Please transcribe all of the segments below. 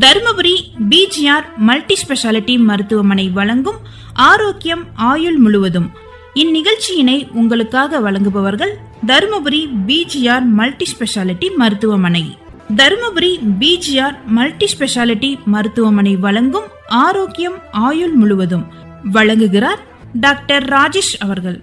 Dharmapuri PGR multi speciality மருத்துவமனை வழங்கும் ஆரோக்கியம் ஆயுள் முழுவதும் இந்நிகழ்ச்சியினை உங்களுக்காக வழங்குபவர்கள் தருமபுரி பிஜிஆர் மல்டி ஸ்பெஷாலிட்டி மருத்துவமனை தருமபுரி பிஜிஆர் மல்டி ஸ்பெஷாலிட்டி மருத்துவமனை வழங்கும் ஆரோக்கியம் ஆயுள் முழுவதும் வழங்குகிறார் டாக்டர் ராஜேஷ் அவர்கள்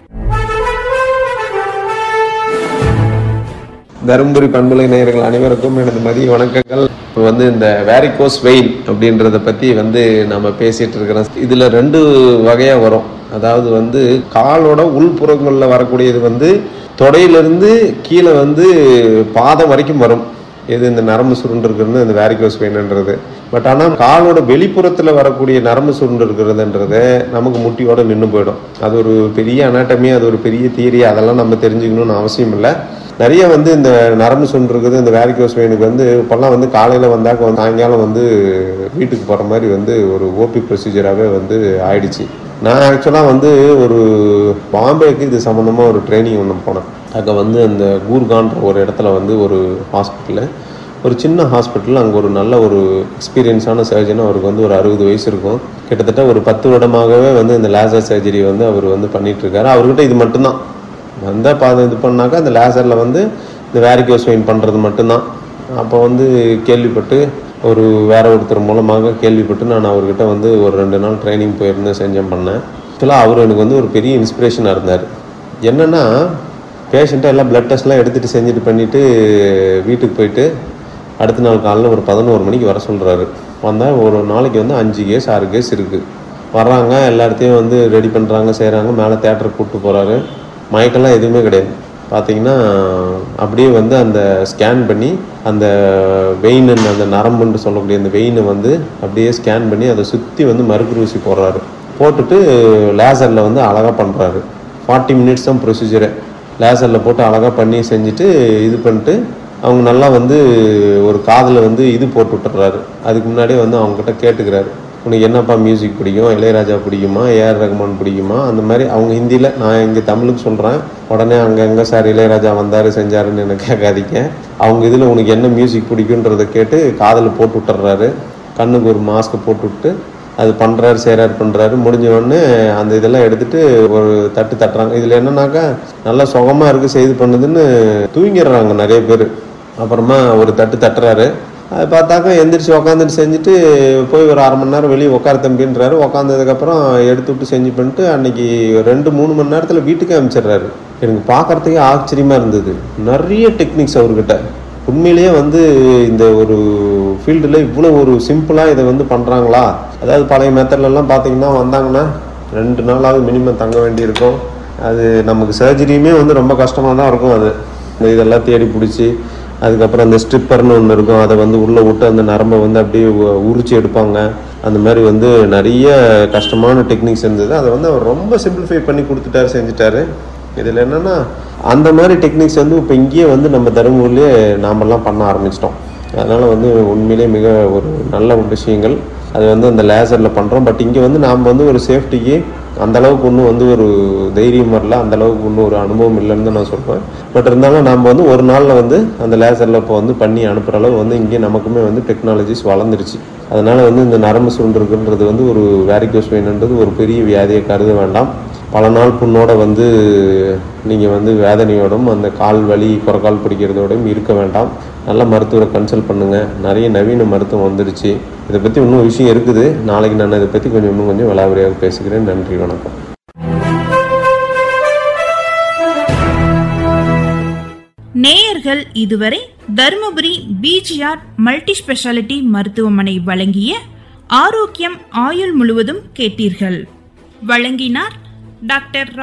தருமபுரி பண்பலை நேயர்கள் அனைவருக்கும் எனது மதிய வணக்கங்கள் இப்போ வந்து இந்த வேரிகோஸ் வெயின் அப்படின்றத பற்றி வந்து நம்ம பேசிட்டு இருக்கிறோம் இதில் ரெண்டு வகையாக வரும் அதாவது வந்து காலோட உள்புறங்களில் வரக்கூடியது வந்து தொடையிலிருந்து கீழே வந்து பாதம் வரைக்கும் வரும் இது இந்த நரம்பு சுருண்டு இருக்கிறது இந்த வேரிகோஸ் வெயின்ன்றது பட் ஆனால் காலோட வெளிப்புறத்தில் வரக்கூடிய நரம்பு சுருண்டு இருக்கிறதுன்றது நமக்கு முட்டியோட நின்று போயிடும் அது ஒரு பெரிய அனாட்டமி அது ஒரு பெரிய தியரி அதெல்லாம் நம்ம தெரிஞ்சுக்கணும்னு அவசியம் இல்லை நிறைய வந்து இந்த நரம்பு சுண்டு இருக்குது இந்த வேரிகோஸ் வெயினுக்கு வந்து இப்போல்லாம் வந்து காலையில் வந்தாக்க வந்து சாயங்காலம் வந்து வீட்டுக்கு போகிற மாதிரி வந்து ஒரு ஓபி ப்ரொசீஜராகவே வந்து ஆயிடுச்சு நான் ஆக்சுவலாக வந்து ஒரு பாம்பேக்கு இது சம்மந்தமாக ஒரு ட்ரைனிங் ஒன்று போனேன் அங்கே வந்து அந்த கூர்கான்ற ஒரு இடத்துல வந்து ஒரு ஹாஸ்பிட்டலில் ஒரு சின்ன ஹாஸ்பிட்டல் அங்கே ஒரு நல்ல ஒரு எக்ஸ்பீரியன்ஸான சர்ஜன் அவருக்கு வந்து ஒரு அறுபது வயசு இருக்கும் கிட்டத்தட்ட ஒரு பத்து வருடமாகவே வந்து இந்த லேசர் சர்ஜரி வந்து அவர் வந்து பண்ணிட்டு இருக்காரு அவர்கிட்ட இது மட்டும்தான் வந்தால் பாதம் இது பண்ணாக்கா அந்த லேசரில் வந்து இந்த வேரிகோஸ் வெயின் பண்ணுறது மட்டும்தான் அப்போ வந்து கேள்விப்பட்டு ஒரு வேற ஒருத்தர் மூலமாக கேள்விப்பட்டு நான் அவர்கிட்ட வந்து ஒரு ரெண்டு நாள் ட்ரைனிங் போயிருந்தேன் செஞ்சேன் பண்ணேன் ஆக்சுவலாக அவர் எனக்கு வந்து ஒரு பெரிய இன்ஸ்பிரேஷனாக இருந்தார் என்னென்னா பேஷண்ட்டை எல்லாம் ப்ளட் டெஸ்ட்லாம் எடுத்துகிட்டு செஞ்சுட்டு பண்ணிவிட்டு வீட்டுக்கு போயிட்டு அடுத்த நாள் காலையில் ஒரு பதினோரு மணிக்கு வர சொல்கிறாரு வந்தால் ஒரு நாளைக்கு வந்து அஞ்சு கேஸ் ஆறு கேஸ் இருக்குது வர்றாங்க எல்லாத்தையும் வந்து ரெடி பண்ணுறாங்க செய்கிறாங்க மேலே தேட்டருக்கு கூப்பிட்டு போகிறாரு மயக்கெல்லாம் எதுவுமே கிடையாது பார்த்தீங்கன்னா அப்படியே வந்து அந்த ஸ்கேன் பண்ணி அந்த வெயின் அந்த நரம்புன்னு சொல்லக்கூடிய அந்த வெயினை வந்து அப்படியே ஸ்கேன் பண்ணி அதை சுற்றி வந்து மறுக்கு ஊசி போடுறாரு போட்டுட்டு லேசரில் வந்து அழகாக பண்ணுறாரு ஃபார்ட்டி மினிட்ஸ் தான் ப்ரொசீஜரு லேசரில் போட்டு அழகாக பண்ணி செஞ்சுட்டு இது பண்ணிட்டு அவங்க நல்லா வந்து ஒரு காதில் வந்து இது போட்டு விட்டுறாரு அதுக்கு முன்னாடியே வந்து அவங்ககிட்ட கேட்டுக்கிறாரு உனக்கு என்னப்பா மியூசிக் பிடிக்கும் இளையராஜா பிடிக்குமா ஏஆர் ரஹ்மான் பிடிக்குமா அந்த மாதிரி அவங்க ஹிந்தியில் நான் இங்கே தமிழுக்கு சொல்கிறேன் உடனே அங்கே எங்கே சார் இளையராஜா வந்தார் செஞ்சாருன்னு எனக்கு கேட்காதீங்க அவங்க இதில் உனக்கு என்ன மியூசிக் பிடிக்குன்றதை கேட்டு காதில் போட்டு விட்டுறாரு கண்ணுக்கு ஒரு மாஸ்க்கை போட்டு விட்டு அது பண்ணுறாரு செய்கிறாரு பண்ணுறாரு முடிஞ்ச உடனே அந்த இதெல்லாம் எடுத்துட்டு ஒரு தட்டு தட்டுறாங்க இதில் என்னன்னாக்கா நல்லா சுகமாக இருக்குது செய்து பண்ணுதுன்னு தூங்கிடுறாங்க நிறைய பேர் அப்புறமா ஒரு தட்டு தட்டுறாரு அது பார்த்தாக்கா எந்திரிச்சு உக்காந்துட்டு செஞ்சுட்டு போய் ஒரு அரை மணி நேரம் வெளியே உட்கார தம்பின்றாரு உக்காந்ததுக்கப்புறம் எடுத்து விட்டு செஞ்சு பண்ணிட்டு அன்னைக்கு ரெண்டு மூணு மணி நேரத்தில் வீட்டுக்கே அனுப்பிச்சிடுறாரு எனக்கு பார்க்கறதுக்கே ஆச்சரியமாக இருந்தது நிறைய டெக்னிக்ஸ் அவர்கிட்ட உண்மையிலேயே வந்து இந்த ஒரு ஃபீல்டில் இவ்வளோ ஒரு சிம்பிளாக இதை வந்து பண்ணுறாங்களா அதாவது பழைய மெத்தட்லலாம் பார்த்தீங்கன்னா வந்தாங்கன்னா ரெண்டு நாளாவது மினிமம் தங்க வேண்டியிருக்கும் அது நமக்கு சர்ஜரியுமே வந்து ரொம்ப கஷ்டமாக தான் இருக்கும் அது இந்த இதெல்லாம் தேடி பிடிச்சி அதுக்கப்புறம் அந்த ஸ்ட்ரிப்பர்னு ஒன்று இருக்கும் அதை வந்து உள்ளே விட்டு அந்த நரம்பை வந்து அப்படியே உ- உரிச்சு எடுப்பாங்க அந்த மாதிரி வந்து நிறைய கஷ்டமான டெக்னிக்ஸ் இருந்தது அதை வந்து அவர் ரொம்ப சிம்பிளிஃபை பண்ணி கொடுத்துட்டாரு செஞ்சுட்டாரு இதில் என்னென்னா அந்த மாதிரி டெக்னிக்ஸ் வந்து இப்போ இங்கேயே வந்து நம்ம தருமபுரிலேயே நாமெல்லாம் பண்ண ஆரம்பிச்சிட்டோம் அதனால் வந்து உண்மையிலேயே மிக ஒரு நல்ல ஒரு விஷயங்கள் அது வந்து அந்த லேசரில் பண்ணுறோம் பட் இங்கே வந்து நாம் வந்து ஒரு சேஃப்டிக்கு அந்த அளவுக்கு இன்னும் வந்து ஒரு தைரியம் வரல அந்த அளவுக்கு இன்னும் ஒரு அனுபவம் இல்லைன்னு தான் நான் சொல்கிறேன் பட் இருந்தாலும் நாம் வந்து ஒரு நாளில் வந்து அந்த லேசரில் இப்போ வந்து பண்ணி அனுப்புகிற அளவு வந்து இங்கே நமக்குமே வந்து டெக்னாலஜிஸ் வளர்ந்துருச்சு அதனால் வந்து இந்த நரம்பு சுருண்டுருக்குன்றது வந்து ஒரு வேரிகோஸ் வெயின்ன்றது ஒரு பெரிய வியாதியை கருத வேண்டாம் பல நாள் புண்ணோட வந்து நீங்கள் வந்து வேதனையோடும் அந்த கால் வலி புறக்கால் பிடிக்கிறதோடையும் இருக்க வேண்டாம் நல்ல மருத்துவரை கன்சல்ட் பண்ணுங்கள் நிறைய நவீன மருத்துவம் வந்துடுச்சு இதை பற்றி இன்னும் விஷயம் இருக்குது நாளைக்கு நான் இதை பற்றி கொஞ்சம் இன்னும் கொஞ்சம் விளாவரியாக பேசுகிறேன் நன்றி வணக்கம் நேயர்கள் இதுவரை தருமபுரி பிஜிஆர் மல்டி ஸ்பெஷாலிட்டி மருத்துவமனை வழங்கிய ஆரோக்கியம் ஆயுள் முழுவதும் கேட்டீர்கள் வழங்கினார் டாக்டர்